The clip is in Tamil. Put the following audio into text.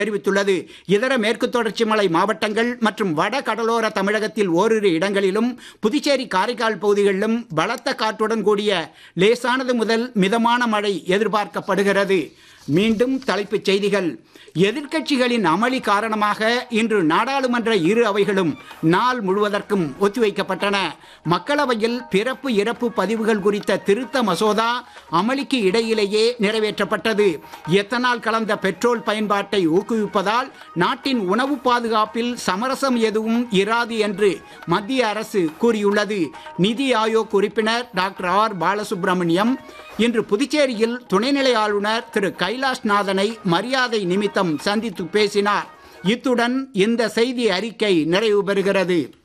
தெரிவித்துள்ளது இதர மேற்கு தொடர்ச்சி மலை மாவட்டங்கள் மற்றும் வட கடலோர தமிழகத்தில் ஓரிரு இடங்களிலும் புதுச்சேரி காரைக்கால் பகுதிகளிலும் பலத்த காற்றுடன் கூடிய லேசானது முதல் மிதமான மழை எதிர்பார்க்கப்படுகிறது மீண்டும் தலைப்புச் செய்திகள் எதிர்க்கட்சிகளின் அமளி காரணமாக இன்று நாடாளுமன்ற இரு அவைகளும் நாள் முழுவதற்கும் ஒத்திவைக்கப்பட்டன மக்களவையில் பிறப்பு இறப்பு பதிவுகள் குறித்த திருத்த மசோதா அமளிக்கு இடையிலேயே நிறைவேற்றப்பட்டது எத்தனால் கலந்த பெட்ரோல் பயன்பாட்டை ஊக்குவிப்பதால் நாட்டின் உணவு பாதுகாப்பில் சமரசம் எதுவும் இராது என்று மத்திய அரசு கூறியுள்ளது நிதி ஆயோக் உறுப்பினர் டாக்டர் ஆர் பாலசுப்ரமணியம் இன்று புதுச்சேரியில் துணைநிலை ஆளுநர் திரு கைலாஷ்நாதனை மரியாதை நிமித்தம் சந்தித்து பேசினார் இத்துடன் இந்த செய்தி அறிக்கை நிறைவு பெறுகிறது